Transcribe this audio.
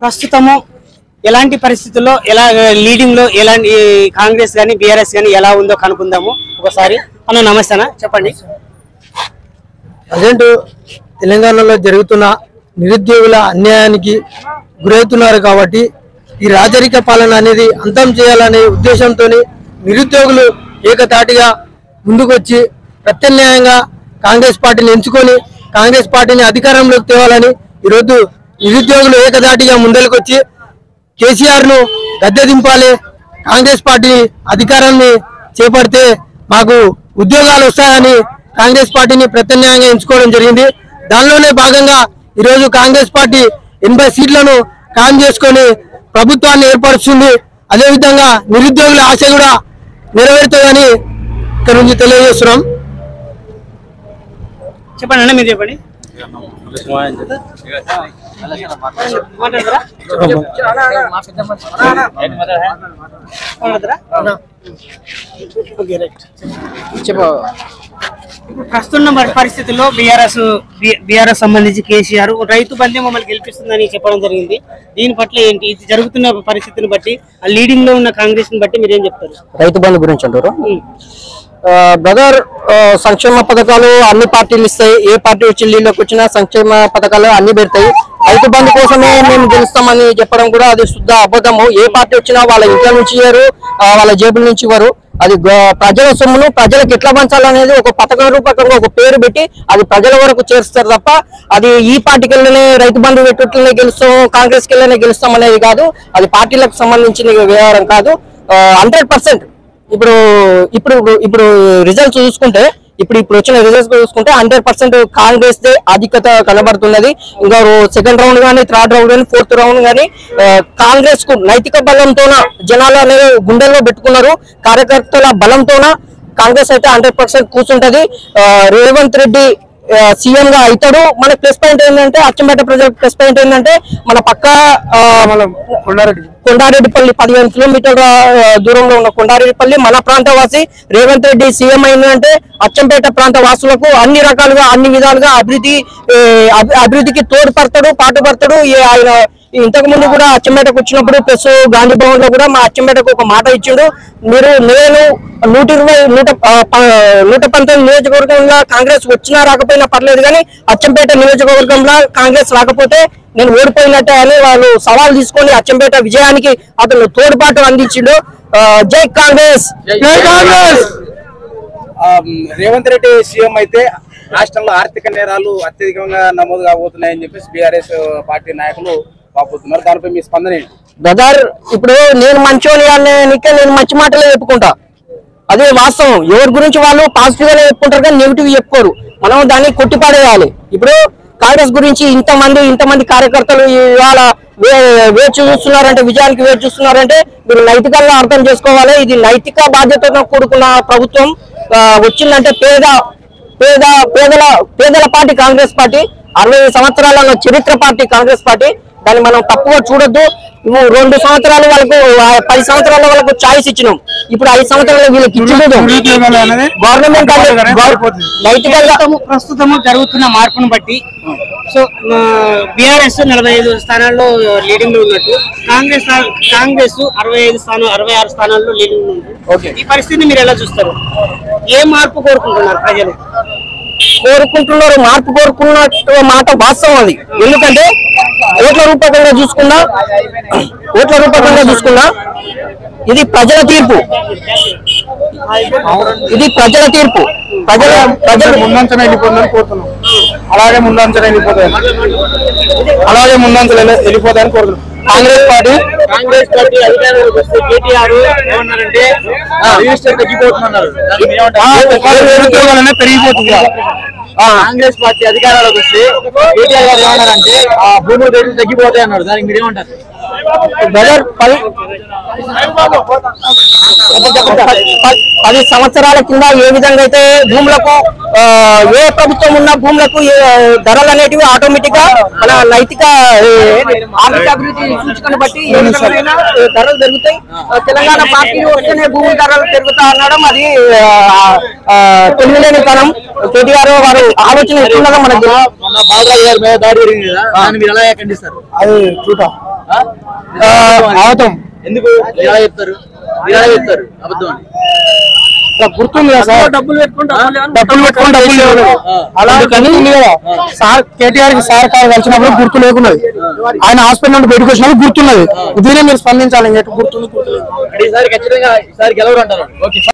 ప్రస్తుతము ఎలాంటి పరిస్థితుల్లో ఎలా లీడింగ్ లో ఎలాంటి కాంగ్రెస్ కానీ బీఆర్ఎస్ కానీ ఎలా ఉందో కనుక్కుందాము ఒకసారి అన్న నమస్తే అన్న చెప్పండి ప్రజెంట్ తెలంగాణలో జరుగుతున్న నిరుద్యోగుల అన్యాయానికి గురవుతున్నారు కాబట్టి ఈ రాజరిక పాలన అనేది అంతం చేయాలనే ఉద్దేశంతో నిరుద్యోగులు ఏకతాటిగా ముందుకొచ్చి ప్రత్యామ్నాయంగా కాంగ్రెస్ పార్టీని ఎంచుకొని కాంగ్రెస్ పార్టీని అధికారంలోకి తేవాలని ఈరోజు నిరుద్యోగులు ఏకదాటిగా ముందరికొచ్చి కేసీఆర్ ను గద్దె దింపాలి కాంగ్రెస్ పార్టీ అధికారాన్ని చేపడితే మాకు ఉద్యోగాలు వస్తాయని కాంగ్రెస్ పార్టీని ప్రత్యామ్నాయంగా ఎంచుకోవడం జరిగింది దానిలోనే భాగంగా ఈరోజు కాంగ్రెస్ పార్టీ ఎనభై సీట్లను ఖాయం చేసుకొని ప్రభుత్వాన్ని ఏర్పరుస్తుంది అదేవిధంగా నిరుద్యోగుల ఆశ కూడా నెరవేరుతుందని ఇక్కడ నుంచి తెలియజేస్తున్నాం చెప్పండి అన్న మీరు చెప్పండి మాట్లాడతారా మాట్లాడతారా ఓకే రైట్ చెప్పు ఇప్పుడు ప్రస్తున్న పరి- పరిస్థితుల్లో బీఆర్ఎస్ బీఆర్ఎస్ సంబంధించి కేసీఆర్ రైతు బంధు మమ్మల్ని గెలిపిస్తుందని చెప్పడం జరిగింది దీని పట్ల ఏంటి ఇది జరుగుతున్న పరిస్థితిని బట్టి ఆ లీడింగ్ లో ఉన్న కాంగ్రెస్ ని బట్టి మీరేం చెప్తారు రైతు బంధు గురించి అంటారు ఉమ్. బ్రదర్ సంక్షేమ పథకాలు అన్ని పార్టీలు ఇస్తాయి ఏ పార్టీ వచ్చి లీడ్లోకి వచ్చినా సంక్షేమ పథకాలు అన్ని పెడతాయి రైతు బంధు కోసమే మేము గెలుస్తామని చెప్పడం కూడా అది శుద్ధ అబద్ధము ఏ పార్టీ వచ్చినా వాళ్ళ ఇంట్లో నుంచి ఇవ్వరు ఆ, వాళ్ళ జేబుల నుంచి ఇవ్వరు అది గ- ప్రజల సొమ్మును ప్రజలకు ఎట్లా పంచాలనేది ఒక పథకం రూపకంగా ఒక పేరు పెట్టి అది ప్రజల వరకు చేరుస్తారు తప్ప అది ఈ పార్టీకి వెళ్ళనే రైతు బంధు పెట్టుట్లనే గెలుస్తాం కాంగ్రెస్కి వెళ్ళనే గెలుస్తాం అనేది కాదు అది పార్టీలకు సంబంధించిన వ్యవహారం కాదు హండ్రెడ్ పర్సెంట్ ఇప్పుడు ఇప్పుడు ఇప్పుడు రిజల్ట్స్ చూసుకుంటే ఇప్పుడు ఇప్పుడు వచ్చిన రిజల్ట్స్ చూసుకుంటే హండ్రెడ్ పర్సెంట్ కాంగ్రెస్ దే అధికత కనబడుతున్నది ఇంకా సెకండ్ రౌండ్ కానీ థర్డ్ రౌండ్ కానీ ఫోర్త్ రౌండ్ కానీ కాంగ్రెస్ కు నైతిక బలంతోన జనాలు అనేది గుండెల్లో పెట్టుకున్నారు కార్యకర్తల బలంతోన కాంగ్రెస్ అయితే హండ్రెడ్ పర్సెంట్ కూర్చుంటది ఆ, రేవంత్ రెడ్డి సీఎం గా అవుతాడు మన ప్లస్ పాయింట్ ఏంటంటే అచ్చంపేట ప్రజల ప్లస్ పాయింట్ ఏంటంటే మన పక్క ఆ, కొండారెడ్డి కొండారెడ్డిపల్లి పదిహేను కిలోమీటర్ల ఆ, దూరంలో ఉన్న కొండారెడ్డిపల్లి మన ప్రాంతవాసి రేవంత్ రెడ్డి సీఎం అయిందంటే అచ్చంపేట ప్రాంత వాసులకు అన్ని రకాలుగా అన్ని విధాలుగా అభివృద్ధి ఏ, అభి- అభివృద్ధికి తోడ్పడతాడు పాటుపడతాడు ఈ ఆయన ఇంతకు ముందు కూడా అచ్చంపేటకు వచ్చినప్పుడు ప్లస్ గాంధీ భవన్ లో కూడా మా అచ్చంపేటకు ఒక మాట ఇచ్చిండు మీరు నేను నూట ఇరవై నూట ఆ, ప- నూట పంతొమ్మిది నియోజకవర్గంలో కాంగ్రెస్ వచ్చినా రాకపోయినా పర్లేదు కానీ అచ్చంపేట నియోజకవర్గంలో కాంగ్రెస్ రాకపోతే నేను ఓడిపోయినట్టే అని వాళ్ళు సవాల్ తీసుకొని అచ్చంపేట విజయానికి అతను తోడ్పాటు అందించిండు ఆ, జై కాంగ్రెస్ జై కాంగ్రెస్ ఆ, రేవంత్ రెడ్డి సీఎం అయితే రాష్ట్రంలో ఆర్థిక నేరాలు అత్యధికంగా నమోదు కాబోతున్నాయని చెప్పేసి బీఆర్ఎస్ పార్టీ నాయకులు వాపోతున్నారు దానిపై మీ స్పందన ఏంటి బ్రదర్ ఇప్పుడు నేను మంచోని అనేకే నేను మంచి మాటలే చెప్పుకుంటా అదే వాస్తవం ఎవరి గురించి వాళ్ళు పాజిటివ్ గానే చెప్పుకుంటారు కానీ నెగిటివ్ చెప్పుకోరు మనం దాన్ని కొట్టిపాడేయాలి ఇప్పుడు కాంగ్రెస్ గురించి ఇంతమంది ఇంతమంది కార్యకర్తలు ఇవాళ వే- వేచి చూస్తున్నారంటే విజయానికి వేచి చూస్తున్నారంటే మీరు నైతికంగా అర్థం చేసుకోవాలి ఇది నైతిక బాధ్యతతో కూడుకున్న ప్రభుత్వం ఆ, వచ్చిందంటే పేద పేద పేదల పేదల పార్టీ కాంగ్రెస్ పార్టీ అరవై సంవత్సరాల చరిత్ర పార్టీ కాంగ్రెస్ పార్టీ దాన్ని మనం తప్పుగా చూడొద్దు నువ్వు రెండు సంవత్సరాలు వాళ్ళకు ఆ, పది సంవత్సరాల వాళ్ళకు చాయిస్ ఇచ్చినాం ఇప్పుడు ఐదు సంవత్సరాలు వీళ్ళకి ఇచ్చలేదు గవర్నమెంట్ నైతికంగా ప్రస్తుతము ప్రస్తుతము జరుగుతున్న మార్పును బట్టి సో బీఆర్ఎస్ నలభై ఐదు స్థానాల్లో లీడింగ్ లో ఉన్నట్టు కాంగ్రెస్ కాంగ్రెస్ అరవై ఐదు స్థానం అరవై ఆరు స్థానాల్లో లీడింగ్ లో ఉంది ఈ పరిస్థితిని మీరు ఎలా చూస్తారు ఏ మార్పు కోరుకుంటున్నారు ప్రజలు కోరుకుంటున్నారు మార్పు కోరుకున్న మాట వాస్తవం అది ఎందుకంటే ఓట్ల రూపకంగా చూసుకున్నా ఓట్ల రూపకంగా చూసుకున్నా ఇది ప్రజల తీర్పు ఇది ప్రజల తీర్పు ప్రజల ప్రజలు ముందంచన వెళ్ళిపోతుందని కోరుతున్నాం అలాగే ముందంచన వెళ్ళిపోతాయి అలాగే ముందంచన వెళ్ళిపోతాయని కోరుతున్నాం కాంగ్రెస్ పార్టీ కాంగ్రెస్ పార్టీ అధికారంలోకి వస్తే కేటీఆర్ ఏమన్నారంటే రిజిస్టర్ తగ్గిపోతున్నారు నిరుద్యోగాలనే పెరిగిపోతుంది కాంగ్రెస్ పార్టీ అధికారంలోకి వస్తే కేటీఆర్ గారు ఏమన్నారంటే ఆ భూముల రేట్లు తగ్గిపోతాయి అన్నారు దానికి మీరు ఏమంటారు బ్రదర్ పది ప- పది సంవత్సరాల కింద ఏ విధంగా అయితే భూములకు ఆ, ఏ ప్రభుత్వం ఉన్న భూములకు ఏ ధరలు అనేటివి ఆటోమేటిక్ గా మన నైతిక ఏ, ఆర్థిక అభివృద్ధి సూచికను బట్టి ఏ విధమైన ఏ, ధరలు పెరుగుతాయి ఆ, తెలంగాణ పార్టీ వస్తేనే భూమి ధరలు పెరుగుతా అనడం అది తెలియలేని తనం కేటీఆర్ వారు ఆలోచన ఎట్లున్నదో మనకు తెలియదు. మొన్న బాలరాజు గారి మీద దాడి జరిగింది కదా దాన్ని మీరు ఎలా ఖండిస్తారు అది చూద్దాం అవుతాం ఎందుకు మీరు ఎలా చెప్తారు మీరు ఎలా చెప్తారు అబద్ధం అని గుర్తుంది కదా సార్ డబ్బులు పెట్టుకుని డబ్బులు పెట్టుకుని డబ్బులు లేవు అలా కానీ ఉంది కదా సార్ కేటీఆర్ కి సార్ కాదు కలిసినప్పుడు గుర్తు లేకున్నది ఆయన హాస్పిటల్ నుండి బయటకు వచ్చినప్పుడు గుర్తున్నది దీనే మీరు స్పందించాలి ఇంకా గుర్తుంది గుర్తులేదు ఈసారి ఖచ్చితంగా ఈసారి గెలవరు అంటారు ఓకే